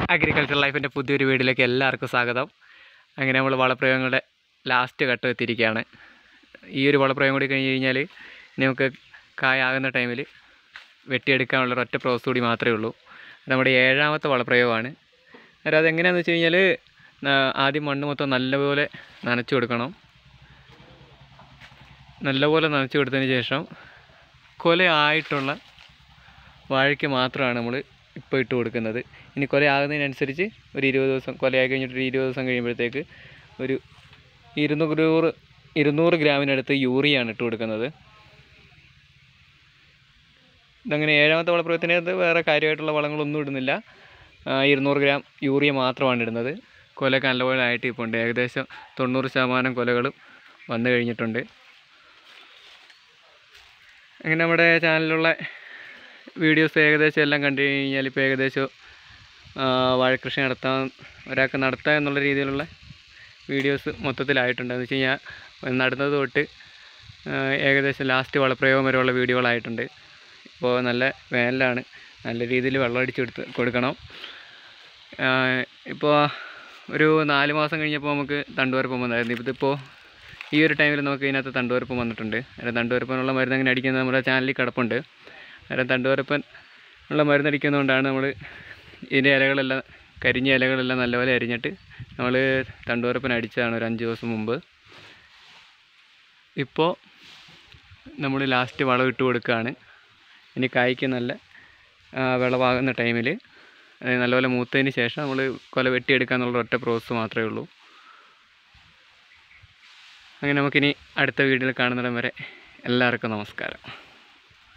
agriculture ലൈഫിൻ്റെ പുതിയൊരു വീഡിയോയിലേക്ക് എല്ലാവർക്കും സ്വാഗതം അങ്ങനെ നമ്മൾ വളപ്രയോഗങ്ങളുടെ ലാസ്റ്റ് ഘട്ടം എത്തിയിരിക്കുകയാണ് ഈ ഒരു വളപ്രയോഗം കൂടി കഴിഞ്ഞ് കഴിഞ്ഞാൽ നമുക്ക് കായാകുന്ന ടൈമിൽ വെട്ടിയെടുക്കാനുള്ള ഒറ്റ പ്രോസസ് കൂടി മാത്രമേ ഉള്ളൂ അത് നമ്മുടെ ഏഴാമത്തെ വളപ്രയോഗമാണ് അന്നേരം അതെങ്ങനെയാണെന്ന് വെച്ച് കഴിഞ്ഞാൽ ന- ആദ്യം മണ്ണ് മൊത്തം നല്ലപോലെ നനച്ചു കൊടുക്കണം നല്ലപോലെ നനച്ചു കൊടുത്തതിന് ശേഷം കൊലയായിട്ടുള്ള വാഴയ്ക്ക് മാത്രമാണ് നമ്മൾ ഇപ്പോൾ ഇട്ട് കൊടുക്കുന്നത് ഇനി കൊല ആകുന്നതിനനുസരിച്ച് ഒരു ഇരുപത് ദിവസം കൊലയായി കഴിഞ്ഞിട്ട് ഒരു ഇരുപത് ദിവസം കഴിയുമ്പോഴത്തേക്ക് ഒരു ഇരുന്നൂറ് ഇരുന്നൂറ് ഗ്രാമിനടുത്ത് യൂറിയാണ് ഇട്ട് കൊടുക്കുന്നത് ഇതങ്ങനെ ഏഴാമത്തെ വളപ്രയോഗത്തിനകത്ത് വേറെ കാര്യമായിട്ടുള്ള വളങ്ങളൊന്നും ഇടുന്നില്ല ആ, ഇരുന്നൂറ് ഗ്രാം യൂറിയ മാത്രമാണ് ഇടുന്നത് കൊലയൊക്കെ നല്ലപോലെ ആയിട്ട് ഇപ്പോൾ ഉണ്ട് ഏകദേശം തൊണ്ണൂറ് ശതമാനം കൊലകളും വന്നു കഴിഞ്ഞിട്ടുണ്ട് അങ്ങനെ നമ്മുടെ ചാനലിലുള്ള വീഡിയോസ് ഏകദേശം എല്ലാം കണ്ടു കഴിഞ്ഞാൽ ഇപ്പോൾ ഏകദേശം ആ, വാഴക്കൃഷി നടത്താൻ ഒരാൾക്ക് നടത്താം എന്നുള്ള രീതിയിലുള്ള വീഡിയോസ് മൊത്തത്തിലായിട്ടുണ്ട് എന്ന് വെച്ച് കഴിഞ്ഞാൽ നടുന്നത് തൊട്ട് ആ, ഏകദേശം ലാസ്റ്റ് വളപ്രയോഗം വരെയുള്ള വീഡിയോകളായിട്ടുണ്ട് ഇപ്പോൾ നല്ല വേനലാണ് നല്ല രീതിയിൽ വെള്ളം അടിച്ചെടുത്ത് കൊടുക്കണം ആ, ഇപ്പോൾ ഒരു നാല് മാസം കഴിഞ്ഞപ്പോൾ നമുക്ക് തണ്ടുവരപ്പം വന്നായിരുന്നു ഇതിപ്പോൾ ഈ ഒരു ടൈമിൽ നമുക്ക് ഇതിനകത്ത് തണ്ടുവരപ്പം വന്നിട്ടുണ്ട് അല്ല തണ്ടുവരപ്പനുള്ള മരുന്ന് അങ്ങനെ അടിക്കുന്നത് നമ്മുടെ ചാനലിൽ കിടപ്പുണ്ട് അന്നേരം തണ്ടുവരപ്പൻ ഉള്ള മരുന്ന് അടിക്കുന്നതുകൊണ്ടാണ് നമ്മൾ ഇതിൻ്റെ ഇലകളെല്ലാം കരിഞ്ഞ ഇലകളെല്ലാം നല്ലപോലെ അരിഞ്ഞിട്ട് നമ്മൾ തണ്ടുവരപ്പൻ അടിച്ചതാണ് ഒരു അഞ്ച് ദിവസം മുമ്പ് ഇപ്പോൾ നമ്മൾ ലാസ്റ്റ് വളം ഇട്ട് കൊടുക്കുകയാണ് ഇനി കായ്ക്ക് നല്ല ആ, വിളവാകുന്ന ടൈമിൽ നല്ലപോലെ മൂത്തതിന് ശേഷം നമ്മൾ കൊല വെട്ടിയെടുക്കുക എന്നുള്ള ഒറ്റ പ്രോസസ്സ് മാത്രമേ ഉള്ളൂ അങ്ങനെ നമുക്കിനി അടുത്ത വീഡിയോയിൽ കാണുന്നിടം വരെ എല്ലാവർക്കും നമസ്കാരം